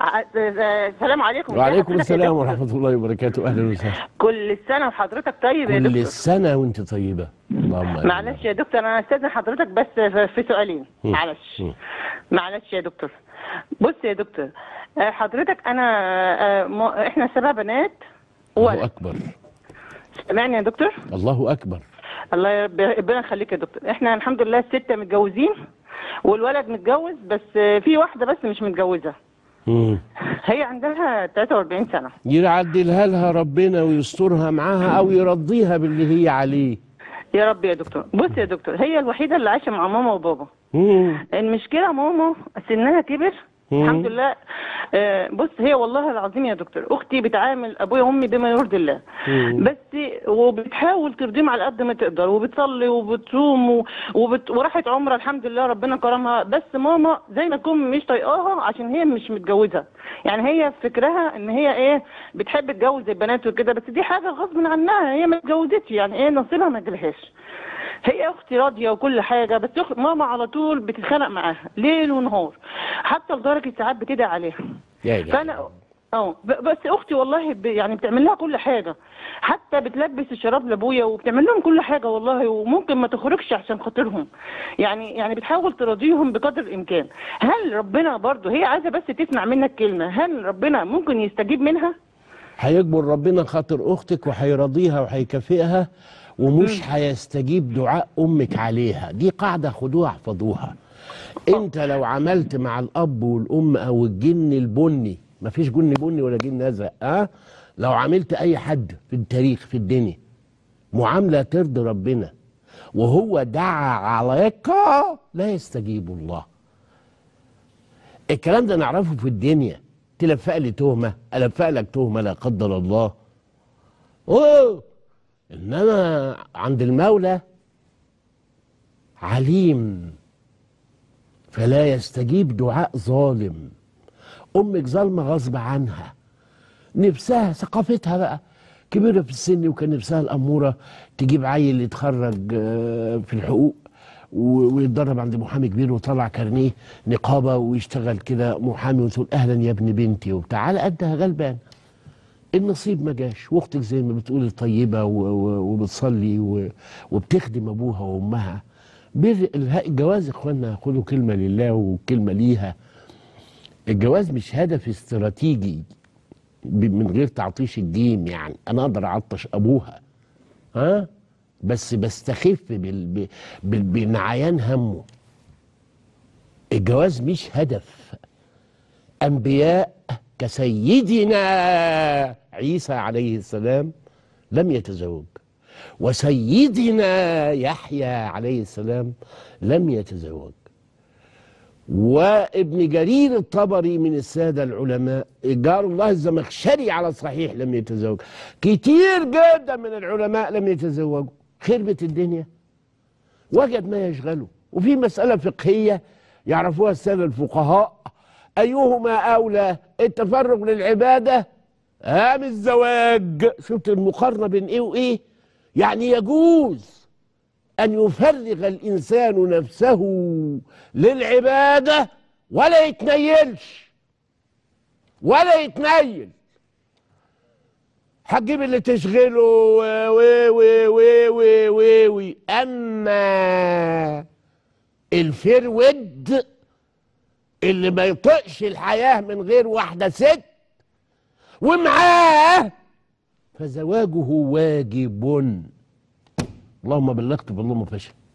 ع- آه، السلام عليكم ازي وعليكم حضرتك يا السلام دكتور؟ ورحمة الله وبركاته أهلا وسهلا كل سنه وحضرتك طيب يا كل دكتور السنة وأنت طيبة اللهم آمين. معلش يا دكتور انا استاذن حضرتك بس في في سؤالين مم. معلش مم. معلش يا دكتور بص يا دكتور آه، حضرتك انا آه، م- احنا سبع بنات الله ولد أكبر سامعني يا دكتور الله أكبر الله يرب- ربنا يخليك يا دكتور احنا الحمد لله الستة متجوزين والولد متجوز بس آه، في واحدة بس مش متجوزة مم. هي عندها 43 سنة يعدلها لها ربنا ويسترها معاها أو يرضيها باللي هي عليه يا رب يا دكتور بص يا دكتور هي الوحيدة اللي عايشة مع ماما وبابا مم. المشكلة ماما سنها كبر مم. الحمد لله آه، بص هي والله العظيم يا دكتور اختي بتعامل ابويا وامي بما يرضي الله مم. بس وبتحاول ترضيهم على قد ما تقدر وبتصلي وبتصوم و- وبت... وراحت عمره الحمد لله ربنا كرمها بس ماما زي ما تكون مش طايقاها عشان هي مش متجوزه يعني هي فكرها ان هي ايه بتحب تجوز البنات وكده بس دي حاجه غصب عنها هي ما اتجوزتش يعني ايه نصيبها ما جالهاش هي اختي راضيه وكل حاجه بس أخت ماما على طول بتتخانق معاها ليل ونهار حتى لدرجه ساعات بتدعي عليها يا إلهي. فانا اه ب- بس اختي والله ب... يعني بتعمل لها كل حاجه حتى بتلبس الشراب لابويا وبتعمل لهم كل حاجه والله وممكن ما تخرجش عشان خاطرهم يعني يعني بتحاول تراضيهم بقدر الامكان هل ربنا برضه هي عايزه بس تسمع منك كلمه هل ربنا ممكن يستجيب منها هيجبر ربنا خاطر اختك وهيرضيها وهيكافئها ومش هيستجيب دعاء امك عليها دي قاعده خدوها احفظوها انت لو عملت مع الاب والام او الجن البني مفيش جن بني ولا جن ازرق اه لو عملت اي حد في التاريخ في الدنيا معامله ترضي ربنا وهو دعا عليك لا يستجيب الله الكلام ده نعرفه في الدنيا تلفق لي تهمه الفق لك تهمه لا قدر الله اوه انما عند المولى عليم فلا يستجيب دعاء ظالم امك ظالمه غصب عنها نفسها ثقافتها بقى كبيره في السن وكان نفسها الاموره تجيب عيل يتخرج آه، في الحقوق و- ويتدرب عند محامي كبير وطلع كارنيه نقابه ويشتغل كده محامي وتقول اهلا يا ابن بنتي وبتاع على قدها غلبان النصيب ما جاش واختك زي ما بتقول طيبه و- و- وبتصلي و- وبتخدم ابوها وامها بر الها- الجواز يا اخوانا خدوا كلمه لله وكلمه ليها الجواز مش هدف استراتيجي ب- من غير تعطيش الجيم يعني انا اقدر اعطش ابوها ها بس بستخف بال... ب- بال... بنعيان همه الجواز مش هدف انبياء كسيدنا عيسى عليه السلام لم يتزوج وسيدنا يحيى عليه السلام لم يتزوج وابن جرير الطبري من السادة العلماء جار الله الزمخشري على الصحيح لم يتزوج كتير جدا من العلماء لم يتزوجوا خربت الدنيا وجد ما يشغله وفي مسألة فقهية يعرفوها السادة الفقهاء أيهما أولى التفرغ للعبادة أم الزواج شفت المقارنة بين إيه وإيه يعني يجوز أن يفرغ الإنسان نفسه للعبادة ولا يتنيلش ولا يتنيل هتجيب اللي تشغله و و و و و و و أما الفرود اللي ما يطقش الحياة من غير واحدة ست ومعاه فزواجه واجب اللهم بلغت بالله ما فشل